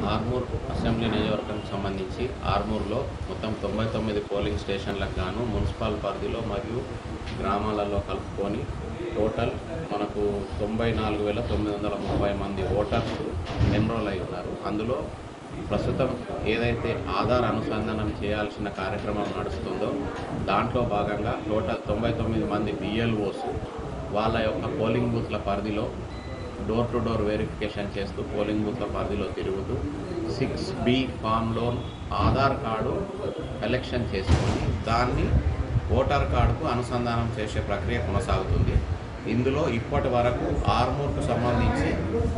Armoor assembly నియోజకవర్గానికి సంబంధించి ఆర్మూర్లో మొత్తం తొంభై తొమ్మిది పోలింగ్ స్టేషన్లకు గాను మున్సిపల్ పరిధిలో మరియు గ్రామాలలో కలుపుకొని టోటల్ మనకు తొంభై నాలుగు వేల తొమ్మిది వందల ముప్పై మంది ఓటర్స్ ఎన్రోల్ అయి ఉన్నారు అందులో ప్రస్తుతం ఏదైతే ఆధార్ అనుసంధానం చేయాల్సిన కార్యక్రమం నడుస్తుందో దాంట్లో భాగంగా టోటల్ తొంభై తొమ్మిది మంది బిఎల్ఓస్ వాళ్ళ యొక్క పోలింగ్ బూత్ల పరిధిలో డోర్ టు డోర్ వెరిఫికేషన్ చేస్తూ పోలింగ్ బూత్ల పరిధిలో తిరుగుతూ సిక్స్ బి ఫామ్లో ఆధార్ కార్డు ఎలక్షన్ చేసుకొని దాన్ని ఓటర్ కార్డుకు అనుసంధానం చేసే ప్రక్రియ కొనసాగుతుంది ఇందులో ఇప్పటి వరకు ఆర్మూర్కు సంబంధించి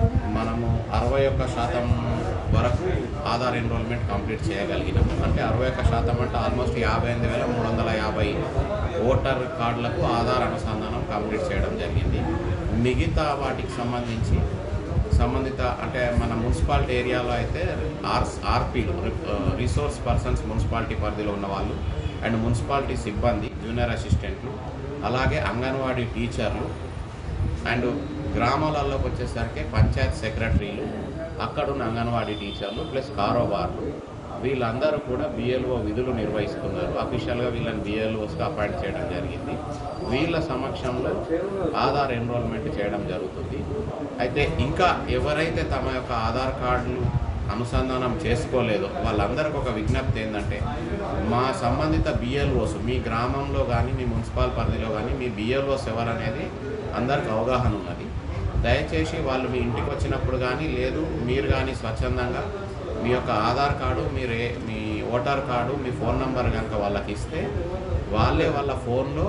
మనము అరవై ఒక్క శాతం వరకు ఆధార్ ఎన్రోల్మెంట్ కంప్లీట్ చేయగలిగినాము అంటే అరవై ఒక్క శాతం అంటే ఆల్మోస్ట్ యాభై ఎనిమిది వేల మూడు వందల యాభై ఓటర్ కార్డులకు ఆధార్ అనుసంధానం కంప్లీట్ చేయడం జరిగింది మిగతా వాటికి సంబంధించి సంబంధిత అంటే మన మున్సిపాలిటీ ఏరియాలో అయితే ఆర్ ఆర్పీలు రిసోర్స్ పర్సన్స్ మున్సిపాలిటీ పరిధిలో ఉన్న వాళ్ళు అండ్ మున్సిపాలిటీ సిబ్బంది జూనియర్ అసిస్టెంట్లు అలాగే అంగన్వాడీ టీచర్లు అండ్ గ్రామాలలోకి వచ్చేసరికి పంచాయత్ సెక్రటరీలు అక్కడున్న అంగన్వాడీ టీచర్లు ప్లస్ కారోబార్లు వీళ్ళందరూ కూడా బిఎల్ఓ విధులు నిర్వహిస్తున్నారు అఫీషియల్గా వీళ్ళని బిఎల్ఓస్గా అపాయింట్ చేయడం జరిగింది వీళ్ళ సమక్షంలో ఆధార్ ఎన్రోల్మెంట్ చేయడం జరుగుతుంది అయితే ఇంకా ఎవరైతే తమ యొక్క ఆధార్ కార్డులు అనుసంధానం చేసుకోలేదో వాళ్ళందరికీ ఒక విజ్ఞప్తి ఏంటంటే మా సంబంధిత బిఎల్ఓస్ మీ గ్రామంలో కానీ మీ మున్సిపల్ పరిధిలో కానీ మీ బిఎల్ఓస్ ఎవరనేది అందరికి అవగాహన ఉన్నది దయచేసి వాళ్ళు మీ ఇంటికి వచ్చినప్పుడు కానీ లేదు మీరు కానీ స్వచ్ఛందంగా మీ యొక్క ఆధార్ కార్డు మీరు ఏ మీ ఓటర్ కార్డు మీ ఫోన్ నెంబర్ కనుక వాళ్ళకి ఇస్తే వాళ్ళే వాళ్ళ ఫోన్లో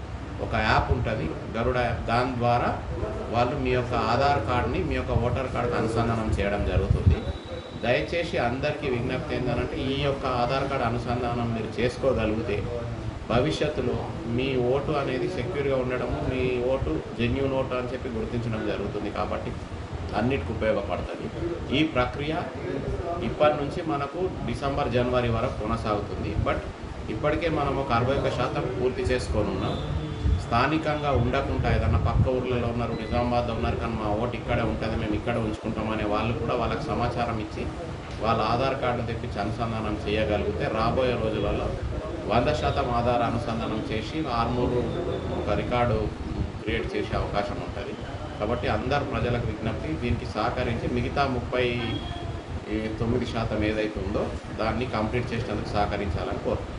ఒక యాప్ ఉంటుంది గరుడ యాప్ దాని ద్వారా వాళ్ళు మీ యొక్క ఆధార్ కార్డ్ని మీ యొక్క ఓటర్ కార్డుకి అనుసంధానం చేయడం జరుగుతుంది దయచేసి అందరికీ విజ్ఞప్తి ఏంటంటే ఈ యొక్క ఆధార్ కార్డు అనుసంధానం మీరు చేసుకోగలిగితే భవిష్యత్తులో మీ ఓటు అనేది సెక్యూర్గా ఉండడము మీ ఓటు జెన్యున్ ఓటు అని చెప్పి గుర్తించడం జరుగుతుంది కాబట్టి అన్నిటికి ఉపయోగపడుతుంది ఈ ప్రక్రియ ఇప్పటి నుంచి మనకు డిసెంబర్ జనవరి వరకు కొనసాగుతుంది బట్ ఇప్పటికే మనం ఒక అరవై ఒక్క శాతం పూర్తి చేసుకొని ఉన్నాం స్థానికంగా ఉండకుండా ఏదన్నా పక్క ఊర్లలో ఉన్నారు నిజామాబాద్లో ఉన్నారు కానీ మా ఓటు ఇక్కడే ఉంటుంది మేము ఇక్కడ ఉంచుకుంటాం అనే వాళ్ళు కూడా వాళ్ళకి సమాచారం ఇచ్చి వాళ్ళ ఆధార్ కార్డు తెప్పించి అనుసంధానం చేయగలిగితే రాబోయే రోజులలో వంద శాతం ఆధార్ అనుసంధానం చేసి ఆర్మూరు ఒక రికార్డు క్రియేట్ చేసే అవకాశం ఉంటుంది కాబట్టి అందరు ప్రజలకు విజ్ఞప్తి దీనికి సహకరించి మిగతా ముప్పై ఈ తొమ్మిది శాతం ఏదైతే ఉందో దాన్ని కంప్లీట్ చేసినందుకు సహకరించాలని కోరుతున్నాను